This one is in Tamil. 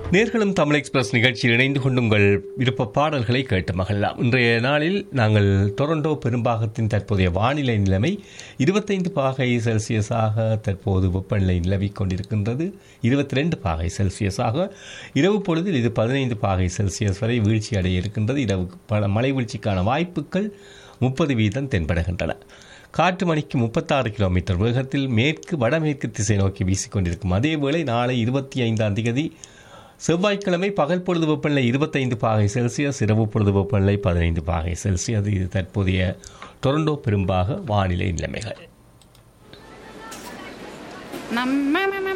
நேர்களும் தமிழ் எக்ஸ்பிரஸ் நிகழ்ச்சியில் இணைந்து கொண்டு உங்கள் விருப்ப பாடல்களை கேட்டு மகிழலாம் இன்றைய நாளில் நாங்கள் டொரண்டோ பெரும்பாகத்தின் தற்போதைய வானிலை நிலைமை இருபத்தைந்து பாகை செல்சியஸாக தற்போது வெப்பநிலை நிலவிக் கொண்டிருக்கின்றது இருபத்தி ரெண்டு பாகை செல்சியஸாக இரவு பொழுதில் இது பதினைந்து பாகை செல்சியஸ் வரை வீழ்ச்சி அடைய இருக்கின்றது இரவு பல மழை வீழ்ச்சிக்கான வாய்ப்புகள் முப்பது வீதம் தென்படுகின்றன காற்று மணிக்கு முப்பத்தாறு கிலோமீட்டர் வேகத்தில் மேற்கு வடமேற்கு திசை நோக்கி வீசிக்கொண்டிருக்கும் அதேவேளை நாளை இருபத்தி ஐந்தாம் தேதி செவ்வாய்க்கிழமை பகல் பொழுது வெப்பநிலை இருபத்தைந்து பாகை செல்சியஸ் இரவு பொழுது வெப்பநிலை பதினைந்து பாகை செல்சியஸ் இது தற்போதைய டொரண்டோ பெரும்பாக வானிலை நிலைமைகள் நம்ம